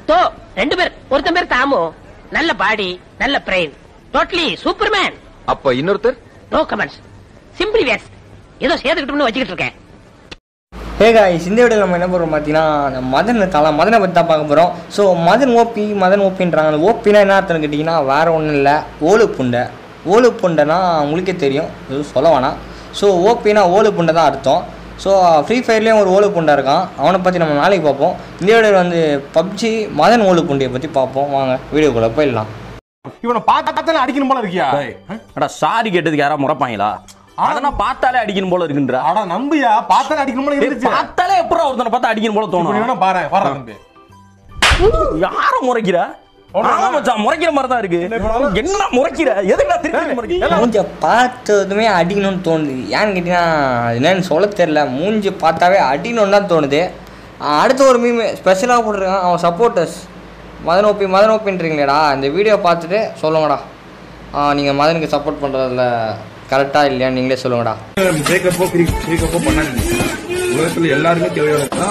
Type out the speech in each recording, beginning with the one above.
தோ ரெண்டு பேர் ஒருத்தன் பேர் தாமு நல்ல பாடி நல்ல பிரெயின் டோட்டலி சூப்பர்மேன் அப்ப இன்னொருத்தர் நோ கமெண்ட்ஸ் சிம்பிளி வேஸ் ஏதோ சேர்த்துக்கிட்டோம்னு வச்சுக்கிட்டு இருக்கேன் ஹே காய்ஸ் இந்த வீடியோ நம்ம என்ன பண்ணுறோம் பார்த்தீங்கன்னா நம்ம மதன் இருக்கால மதனை பற்றி தான் பார்க்க போகிறோம் ஸோ மதன் ஓபி மதன் ஓபின்றாங்க அந்த ஓபினா என்ன அர்த்தம் கேட்டிங்கன்னா வேறு ஒன்றும் இல்லை ஓலு புண்டை ஓலு புண்டைனா உங்களுக்கே தெரியும் எதுவும் சொல்ல வேணாம் ஸோ ஓபினா ஓலு புண்டை தான் அர்த்தம் ஸோ ஃப்ரீ ஃபயர்லேயும் ஒரு ஓலு புண்டை இருக்கான் அவனை பற்றி நம்ம நாளைக்கு பார்ப்போம் இந்த வீடியோவில் வந்து பப்ஜி மதன் ஓலு புண்டையை பற்றி பார்ப்போம் வாங்க வீடியோக்குள்ளே போயிடலாம் இவனை பார்த்தாலே அடிக்கணும் போல இருக்கியா அடா சாரி கேட்டதுக்கு யாரா முறைப்பாங்களா அதெல்லாம் பார்த்தாலே அடிக்கணும் போல இருக்குன்றா அட நம்பியா பார்த்தாலே அடிக்கணும் போல டேய், இருந்துச்சு பார்த்தாலே எப்பறம் ஒருத்தனை பார்த்தா அடிக்கணும் போல இப்ப நீ தோணும் வேணா பாரு வர தம்பி யார முறைக்கிற ஆமா மச்சான் முறைக்கிற மாதிரி தான் இருக்கு என்ன முறைக்கிற எதுக்குடா திருப்பி முறைக்கிற மூஞ்ச பார்த்ததுமே அடிக்கணும்னு தோணுது ஏன்னு கேட்டிங்கன்னா அது என்னன்னு சொல்ல தெரில மூஞ்சி பார்த்தாவே அடிக்கணும்னு தான் தோணுது ஆஹ் அடுத்த ஒரு மீம் ஸ்பெஷலாக போட்டிருக்கான் அவன் சப்போர்ட்டர்ஸ் மதன் ஓப்பி மதன் ஓப்பின்றீங்களேடா இந்த வீடியோ பார்த்துட்டு சொல்லுங்கடா நீங்கள் மதனுக்கு சப்போர்ட் பண்ணுறதுல கரெக்டாக இல்லையா நீங்களே சொல்லுங்கடா பிரேக்கப்போ பிரேக்கப்போ பண்ணாதீங்க உலகத்துல எல்லாருமே தேவையான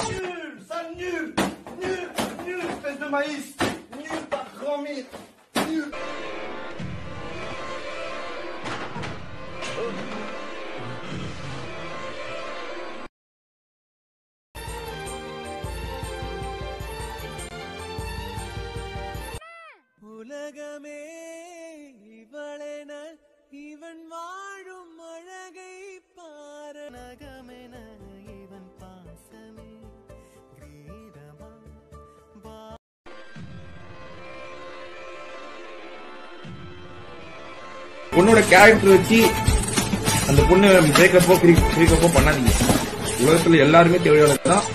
உலகமே இவளென இவன் வாழும் அழகை பார நகமென இவன் பாசமே கீதமா பொண்ணோட கேரக்டர் வச்சு அந்த பொண்ணு பிரேக்கப்போ பிரேக்கப்போ பண்ணாதீங்க உலகத்துல எல்லாருமே தேவையானது தான்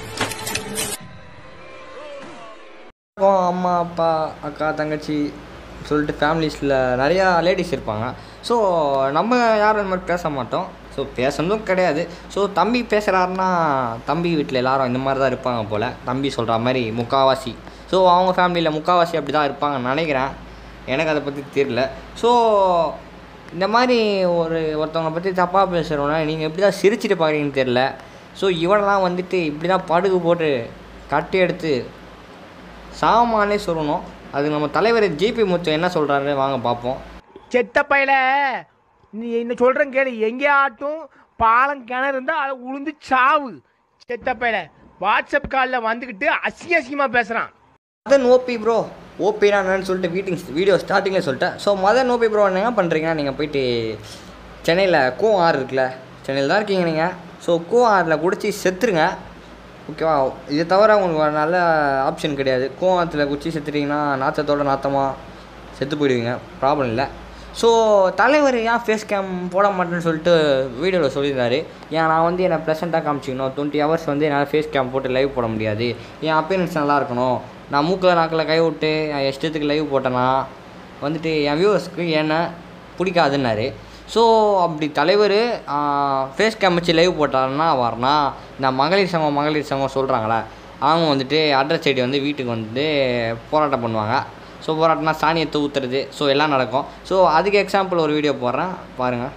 இருக்கும் அம்மா அப்பா அக்கா தங்கச்சி சொல்லிட்டு ஃபேமிலிஸில் நிறையா லேடிஸ் இருப்பாங்க ஸோ நம்ம யாரும் இந்த மாதிரி பேச மாட்டோம் ஸோ பேசுனதும் கிடையாது ஸோ தம்பி பேசுகிறாருன்னா தம்பி வீட்டில் எல்லாரும் இந்த மாதிரி தான் இருப்பாங்க போல் தம்பி சொல்கிற மாதிரி முக்காவாசி ஸோ அவங்க ஃபேமிலியில் முக்காவாசி அப்படி தான் இருப்பாங்கன்னு நினைக்கிறேன் எனக்கு அதை பற்றி தெரியல ஸோ இந்த மாதிரி ஒரு ஒருத்தவங்களை பற்றி தப்பாக பேசுகிறோன்னா நீங்கள் எப்படி தான் சிரிச்சிட்டு பார்க்குறீங்கன்னு தெரில ஸோ இவனெல்லாம் வந்துட்டு இப்படி தான் படுகு போட்டு கட்டி எடுத்து சாமானே சொல்லணும் அது நம்ம தலைவர் ஜிபி முத்து என்ன சொல்கிறாரு வாங்க பார்ப்போம் செத்த பயல நீ என்ன சொல்றேன் கேளு எங்கேயாட்டும் பாலம் கிணறு இருந்தா அதை உளுந்து சாவு செத்த பயல வாட்ஸ்அப் காலில் வந்துக்கிட்டு அசிங்க அசிங்கமா பேசுறான் மதன் ஓபி ப்ரோ ஓபினா என்னன்னு சொல்லிட்டு வீட்டிங் வீடியோ ஸ்டார்டிங்கில் சொல்லிட்டேன் ஸோ மதன் ஓபி ப்ரோ என்ன பண்ணுறீங்கன்னா நீங்கள் போயிட்டு சென்னையில் கோ ஆறு இருக்குல்ல சென்னையில் தான் இருக்கீங்க நீங்கள் ஸோ கோ ஆறில் குடிச்சு செத்துருங்க ஓகேவா இது தவிர உங்களுக்கு ஒரு நல்ல ஆப்ஷன் கிடையாது கோ ஆற்றுல குடிச்சு செத்துட்டீங்கன்னா நாத்தத்தோட நாத்தமாக செத்து போயிடுவீங்க ப்ராப்ளம் இல்லை ஸோ தலைவர் ஏன் ஃபேஸ் கேம் போட மாட்டேன்னு சொல்லிட்டு வீடியோவில் சொல்லியிருந்தாரு ஏன் நான் வந்து என்னை ப்ளசண்ட்டாக காமிச்சிக்கணும் டுவெண்ட்டி ஹவர்ஸ் வந்து என்னால் ஃபேஸ் கேம் போட்டு லைவ் போட முடியாது என் அப்பியரன்ஸ் நல்லா இருக்கணும் நான் மூக்கில் நாக்கில் கை விட்டு என் இஷ்டத்துக்கு லைவ் போட்டேன்னா வந்துட்டு என் வியூவர்ஸ்க்கு என்ன பிடிக்காதுன்னாரு ஸோ அப்படி தலைவர் ஃபேஸ் கேம் வச்சு லைவ் போட்டாருன்னா வரனா இந்த மகளிர் சங்கம் மகளிர் சங்கம் சொல்கிறாங்களே அவங்க வந்துட்டு அட்ரஸ் ஐடி வந்து வீட்டுக்கு வந்து போராட்டம் பண்ணுவாங்க ஸோ போராட்டம்னா சாணியத்தை ஊற்றுறது ஸோ எல்லாம் நடக்கும் ஸோ அதுக்கு எக்ஸாம்பிள் ஒரு வீடியோ போடுறேன் பாருங்கள்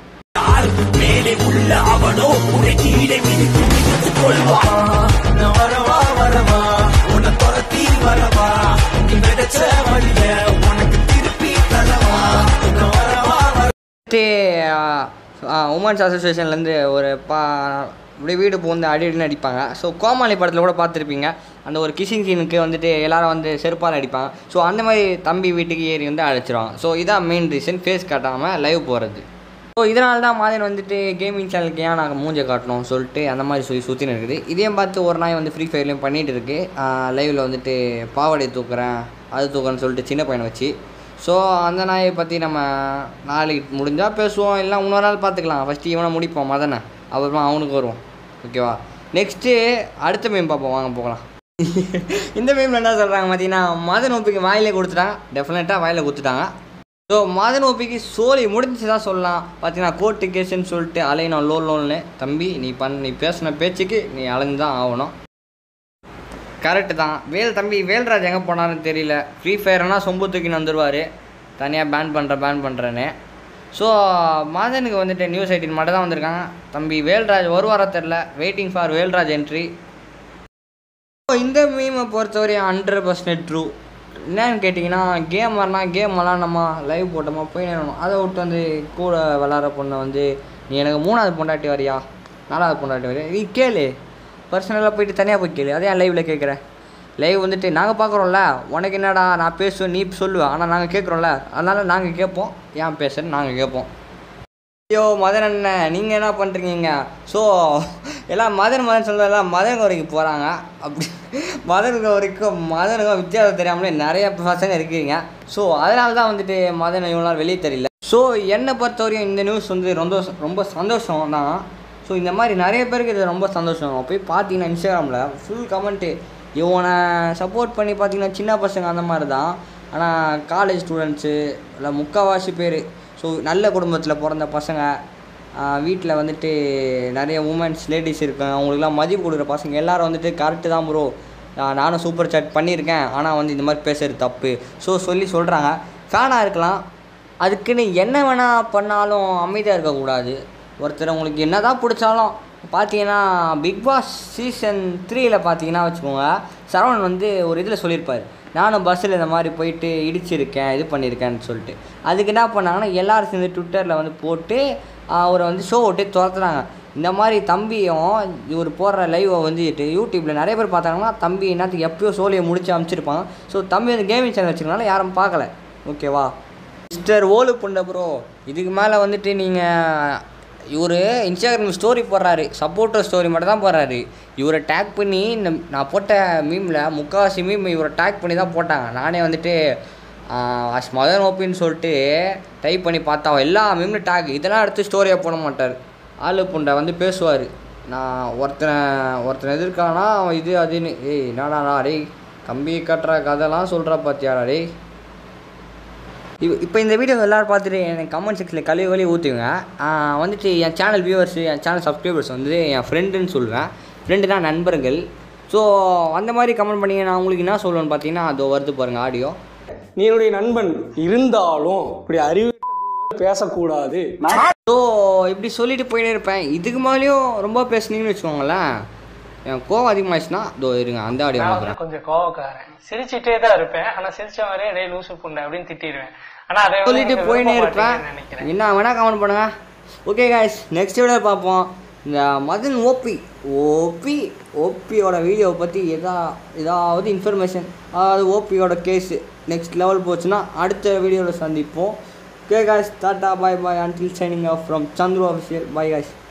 உமன்ஸ் அசோசியேஷன்லேருந்து ஒரு பா அப்படியே வீடு புகுந்து அடி அடின்னு அடிப்பாங்க ஸோ கோமாளி படத்தில் கூட பார்த்துருப்பீங்க அந்த ஒரு கிசிங் சீனுக்கு வந்துட்டு எல்லாரும் வந்து செருப்பால் அடிப்பாங்க ஸோ அந்த மாதிரி தம்பி வீட்டுக்கு ஏறி வந்து அழைச்சிருவாங்க ஸோ இதான் மெயின் ரீசன் ஃபேஸ் காட்டாமல் லைவ் போகிறது ஸோ இதனால தான் மாதிரி வந்துட்டு கேமிங் சேனலுக்கு ஏன் நாங்கள் மூஞ்ச காட்டணும் சொல்லிட்டு அந்த மாதிரி சொல்லி சுற்றின்னு இருக்குது இதையும் பார்த்து ஒரு நாய் வந்து ஃப்ரீ ஃபயர்லேயும் பண்ணிகிட்டு இருக்கு லைவில் வந்துட்டு பாவாடை தூக்குறேன் அது தூக்குறேன்னு சொல்லிட்டு சின்ன பையனை வச்சு ஸோ அந்த நாயை பற்றி நம்ம நாளைக்கு முடிஞ்சால் பேசுவோம் இல்லை இன்னொரு நாள் பார்த்துக்கலாம் ஃபஸ்ட்டு இவனை முடிப்போம் மதனை அப்புறமா அவனுக்கு வருவோம் ஓகேவா நெக்ஸ்ட்டு அடுத்த மீம் பார்ப்போம் வாங்க போகலாம் இந்த மீமில் என்ன சொல்கிறாங்க பார்த்தீங்கன்னா மதன் ஓப்பிக்கு வாயிலே கொடுத்துட்டாங்க டெஃபினட்டாக வாயில கொடுத்துட்டாங்க ஸோ மதன் ஓப்பிக்கு சோலி முடிஞ்சு தான் சொல்லலாம் பார்த்தீங்கன்னா கோர்ட்டு கேஸுன்னு சொல்லிட்டு அலையணும் லோன் லோன்னு தம்பி நீ பண் நீ பேசின பேச்சுக்கு நீ அலைஞ்சு தான் ஆகணும் கரெக்டு தான் வேல் தம்பி வேல்ராஜ் எங்கே போனாருன்னு தெரியல ஃப்ரீ ஃபயர்னா சொம்பு தூக்கின்னு வந்துடுவார் தனியாக பேன் பண்ணுற பேன் பண்ணுறேன்னு ஸோ மாதனுக்கு வந்துட்டு நியூஸ் எயிட்டின் மட்டும் தான் வந்திருக்காங்க தம்பி வேல்ராஜ் வருவாரா தெரில வெயிட்டிங் ஃபார் வேல்ராஜ் என்ட்ரி இப்போ இந்த மீமை பொறுத்தவரையும் ஹண்ட்ரட் பர்சன்ட் ட்ரூ என்னன்னு கேட்டிங்கன்னா கேம் வரலாம் கேம் விளாட்ணுமா லைவ் போட்டோமா போய் நேரணும் அதை விட்டு வந்து கூட விளாட்ற பொண்ணை வந்து நீ எனக்கு மூணாவது பொண்டாட்டி வரியா நாலாவது பொண்டாட்டி வரியா நீ கேளு பர்சனலாக போயிட்டு தனியாக போய் கேளு அதே லைவில் கேட்குறேன் லைவ் வந்துட்டு நாங்கள் பார்க்குறோம்ல உனக்கு என்னடா நான் பேசுவேன் நீ சொல்லுவேன் ஆனால் நாங்கள் கேட்குறோம்ல அதனால் நாங்கள் கேட்போம் ஏன் பேசுறேன்னு நாங்கள் கேட்போம் ஐயோ மதன் அண்ணன் நீங்கள் என்ன பண்ணுறீங்க ஸோ எல்லாம் மதன் மதன் சொல்றதெல்லாம் மதன் கௌரிக்கு போகிறாங்க அப்படி மதன் கௌரிக்கும் மதனுக்கும் வித்தியாசம் தெரியாமலே நிறைய பசங்க இருக்கீங்க ஸோ அதனால தான் வந்துட்டு மதன் இவ்வளோ நாள் வெளியே தெரியல ஸோ என்னை பொறுத்தவரையும் இந்த நியூஸ் வந்து ரொம்ப ரொம்ப சந்தோஷம் தான் ஸோ இந்த மாதிரி நிறைய பேருக்கு இது ரொம்ப சந்தோஷம் போய் பார்த்தீங்கன்னா இன்ஸ்டாகிராமில் ஃபுல் கமெண்ட்டு இவனை சப்போர்ட் பண்ணி பார்த்தீங்கன்னா சின்ன பசங்க அந்த மாதிரி தான் ஆனால் காலேஜ் ஸ்டூடெண்ட்ஸு இல்லை முக்கால்வாசி பேர் ஸோ நல்ல குடும்பத்தில் பிறந்த பசங்க வீட்டில் வந்துட்டு நிறைய உமன்ஸ் லேடிஸ் இருக்காங்க அவங்களுக்குலாம் மதிப்பு கொடுக்குற பசங்க எல்லாரும் வந்துட்டு கரெக்டு தான் ப்ரோ நானும் சூப்பர் சாட் பண்ணியிருக்கேன் ஆனால் வந்து இந்த மாதிரி பேசுறது தப்பு ஸோ சொல்லி சொல்கிறாங்க ஃபேனாக இருக்கலாம் அதுக்குன்னு என்ன வேணால் பண்ணாலும் அமைதியாக இருக்கக்கூடாது ஒருத்தர் உங்களுக்கு என்ன தான் பிடிச்சாலும் பார்த்தீங்கன்னா பிக் பாஸ் சீசன் த்ரீயில் பார்த்தீங்கன்னா வச்சுக்கோங்க சரவணன் வந்து ஒரு இதில் சொல்லியிருப்பார் நானும் பஸ்ஸில் இந்த மாதிரி போயிட்டு இடிச்சிருக்கேன் இது பண்ணியிருக்கேன்னு சொல்லிட்டு அதுக்கு என்ன பண்ணாங்கன்னா எல்லாரும் சேர்ந்து ட்விட்டரில் வந்து போட்டு அவரை வந்து ஷோ விட்டு துரத்துனாங்க இந்த மாதிரி தம்பியும் இவர் போடுற லைவை வந்துட்டு யூடியூப்பில் நிறைய பேர் பார்த்தாங்கன்னா தம்பி என்னத்துக்கு எப்பயோ சோழியை முடிச்சு அமைச்சிருப்பாங்க ஸோ தம்பி வந்து கேமிங் சேனல் வச்சுருக்கனால யாரும் பார்க்கல ஓகேவா மிஸ்டர் ஓலு புண்ட ப்ரோ இதுக்கு மேலே வந்துட்டு நீங்கள் இவர் இன்ஸ்டாகிராம் ஸ்டோரி போடுறாரு சப்போர்ட்டர் ஸ்டோரி மட்டும் தான் போடுறாரு இவரை டேக் பண்ணி இந்த நான் போட்ட மீமில் முக்கால்வாசி மீம் இவரை டேக் பண்ணி தான் போட்டாங்க நானே வந்துட்டு அஸ் மதன் ஓப்பின்னு சொல்லிட்டு டைப் பண்ணி பார்த்தா எல்லா மீம்ல டேக் இதெல்லாம் எடுத்து ஸ்டோரியாக போட மாட்டார் ஆளு புண்டை வந்து பேசுவார் நான் ஒருத்தனை ஒருத்தனை எதிர்க்கானா அவன் இது அதுன்னு ஏய் என்னடா டேய் கம்பி கட்டுற கதைலாம் சொல்கிற பார்த்தியாடா டேய் இப்போ இப்போ இந்த வீடியோ எல்லோரும் பார்த்துட்டு எனக்கு கமெண்ட் செக்ஷனில் கழுவி கழுவி ஊற்றுங்க வந்துட்டு என் சேனல் வியூவர்ஸ் என் சேனல் சப்ஸ்கிரைபர்ஸ் வந்து என் ஃப்ரெண்டுன்னு சொல்லுவேன் ஃப்ரெண்டுனா நண்பர்கள் ஸோ அந்த மாதிரி கமெண்ட் பண்ணி நான் உங்களுக்கு என்ன சொல்லுவேன்னு பார்த்தீங்கன்னா அதோ வருது பாருங்கள் ஆடியோ நீ என்னுடைய நண்பன் இருந்தாலும் இப்படி அறிவு பேசக்கூடாது ஸோ இப்படி சொல்லிட்டு போயிட்டே இருப்பேன் இதுக்கு மேலேயும் ரொம்ப பேசுனீங்கன்னு வச்சுக்கோங்களேன் என் கோவம் அதிகமாகிடுச்சுன்னா இதோ இருங்க அந்த ஆடியோ நான் அனுப்புகிறேன் வந்து கொஞ்சம் கோவக்காரன் சிரிச்சிட்டே தான் இருப்பேன் ஆனா சிரிச்ச மாதிரியே டேய் லூசு புண்டை அப்படின்னு திட்டிடுவேன் ஆனா அதை வந்து சொல்லிட்டு நீங்க போயினே விரும்ப இருப்பேன் மாட்டீங்கன்னு நினைக்கிறேன் என்ன வேணா கமெண்ட் பண்ணுங்க ஓகே காய்ஸ் நெக்ஸ்ட் வீடியோ பார்ப்போம் இந்த மதன் ஓபி ஓபி ஓபியோட வீடியோவை பற்றி எதா ஏதாவது இன்ஃபர்மேஷன் அதாவது ஓபியோட கேஸு நெக்ஸ்ட் லெவல் போச்சுன்னா அடுத்த வீடியோவில் சந்திப்போம் okay guys tata bye bye until signing off from Chandru official bye guys